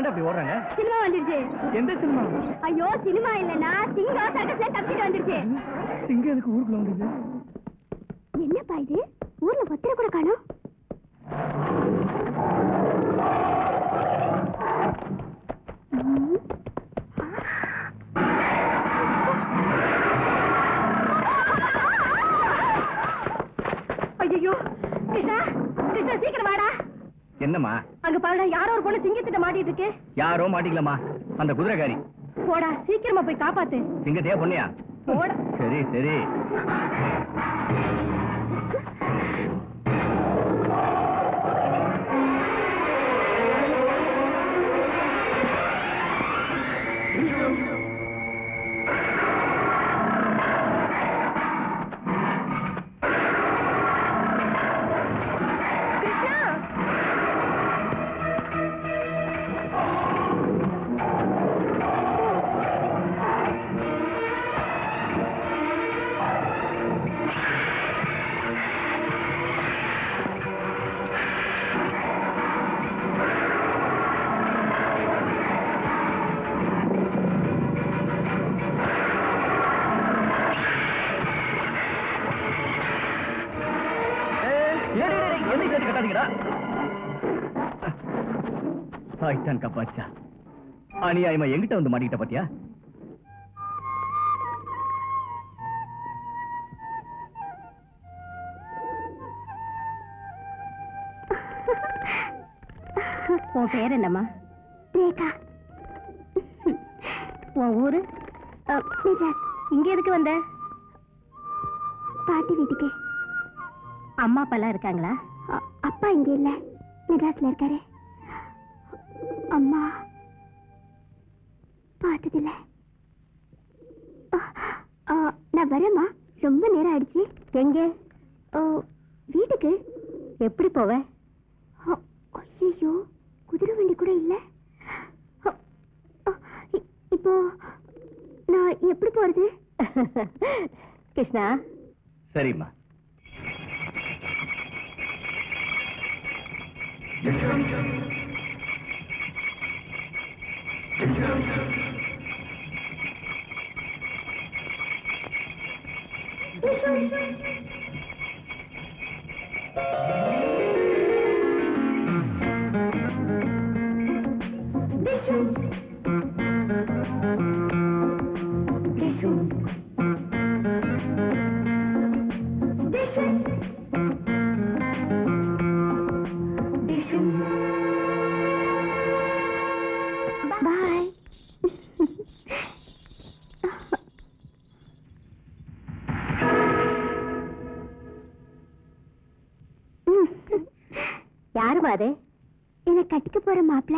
ஏன்டா அப்படி ஓடுறாங்க சினிமா வந்துருச்சு எந்த சினிமா ஐயோ சினிமா இல்லனா சிங்கம் சர்க்கஸ்ல தப்பிட்டு வந்துருச்சு சிங்கம் எதுக்கு ஊருக்குள்ள வந்தது என்னப்பா இது ஊர்ல ஒத்தரை கூட காணோம் ம். ஐயோ கிருஷ்ணா கிருஷ்ணா சீக்கிரம் வாடா என்னம்மா அங்க பாருடா யாரோ ஒரு பொண்ணு சிங்கத்திட்ட மாட்டிட்டு இருக்கு யாரோ மாட்டிக்கலாமா அந்த குதிரைக்காரி போடா சீக்கிரமா போய் காப்பாத்து சிங்கத்தையா பொண்ணையா போடா சரி சரி கிருஷ்ணா என்ன சேர்த்து கட்டாதீங்கடா சாய்தான் கப்பாச்சா அநியாயமா எங்கிட்ட வந்து மாட்டிக்கிட்ட பாத்தியா உன் பேர் என்னம்மா ரேகா உன் ஊரு அஹ், நிஜாத் இங்க எதுக்கு வந்த பாட்டி வீட்டுக்கு அம்மா அப்பா எல்லாம் இருக்காங்களா அ- அப்பா இங்க இல்ல மெட்ராஸ்ல இருக்காரு அம்மா பார்த்ததில்ல அ- அ, நான் வரேம்மா ரொம்ப நேரம் ஆயிடுச்சு எங்க ஓ, வீட்டுக்கு எப்படி போவ ஐயோ குதிரை வண்டி கூட இல்ல அ, அ, இ- இப்போ நான் எப்படி போறது கிருஷ்ணா சரிம்மா பாய் யாருமா அது என்ன கட்டிக்க போற மாப்பிள்ள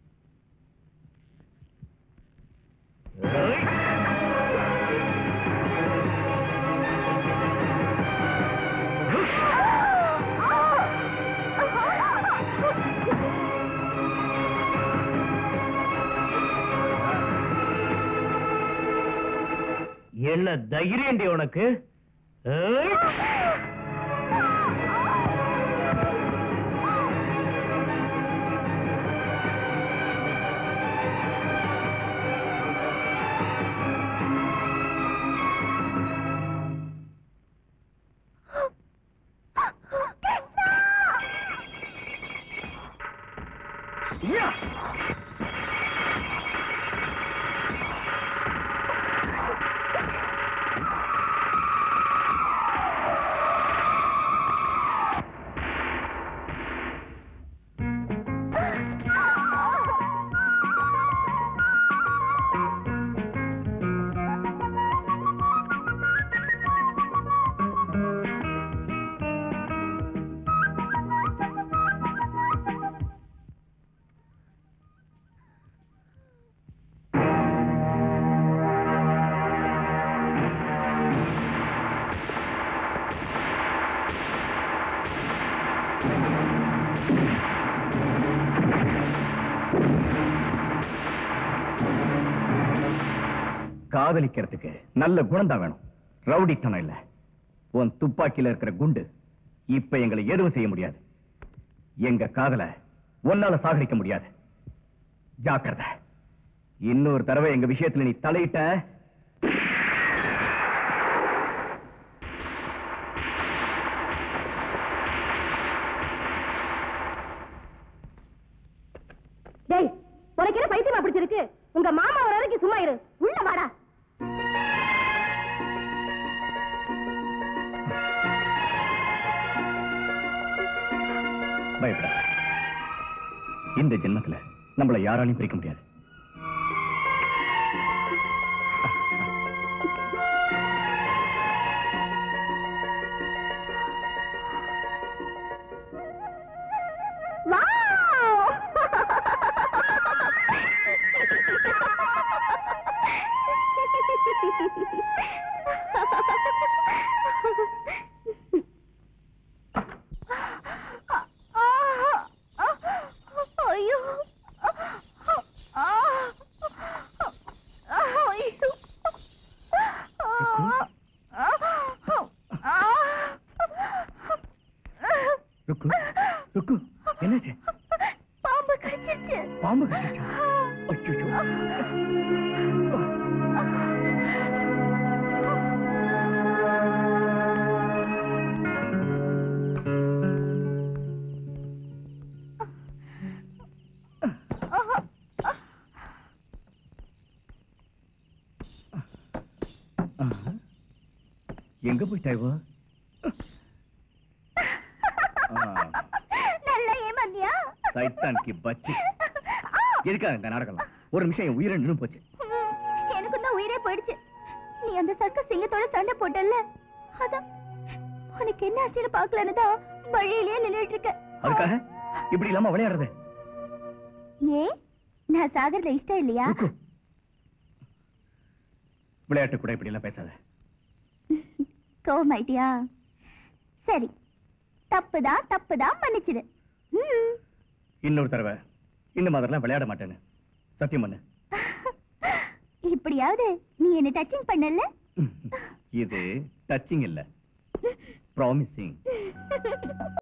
என்ன தைரியண்டி உனக்கு ஏய்! யா! காதலிக்கிறதுக்கு நல்ல குணம் தான் வேணும் ரவுடித்தனம் இல்ல உன் துப்பாக்கியில இருக்கிற குண்டு இப்ப எங்களை எதுவும் செய்ய முடியாது எங்க காதல உன்னால சாகடிக்க முடியாது ஜாக்கிரதை இன்னொரு தடவை எங்க விஷயத்துல நீ தலையிட்ட டேய் உனக்கு என்ன பைத்தியமா பிடிச்சிருக்கு உங்க மாமா வர வரைக்கும் சும்மா இரு உள்ள வாடா பயப்படாத இந்த ஜென்மத்துல நம்மள யாராலையும் பிரிக்க முடியாது வாவ் ஐயோ ஐயோ ருக்கு ருக்கு என்னாச்சு பாம்பு கடிச்சிருச்சு பாம்பு கடிச்சா அச்சோ எங்க போயிட்டா இவ ஆ. நல்லா ஏமாந்தியா சைத்தான் கி பச்சி எதுக்காக இந்த நாடகம் ஒரு நிமிஷம் என் உயிரை நின்று போச்சு எனக்கு தான் உயிரே போயிடுச்சு நீ அந்த சர்க்கஸ் சிங்கத்தோட சண்டை போட்டல்ல அதான் உனக்கு என்ன ஆச்சுன்னு பாக்கலன்னு தான் வழியிலேயே நின்னுட்டு இருக்க அதுக்காக இப்படி இல்லாம விளையாடுறது ஏ நான் சாகறதுல இஷ்டம் இல்லையா ருக்கு. விளையாட்டு கூட இப்படி எல்லாம் பேசாத கோவம் ஐடியா சரி தப்புதான் தப்புதான் மன்னிச்சிடு ம். இன்னொரு தடவை இந்த மாதிரிலாம் விளையாட மாட்டேன்னு சத்தியம் பண்ணு இப்படியாவது நீ என்ன டச்சிங் பண்ணல இது டச்சிங் இல்ல ப்ராமிசிங்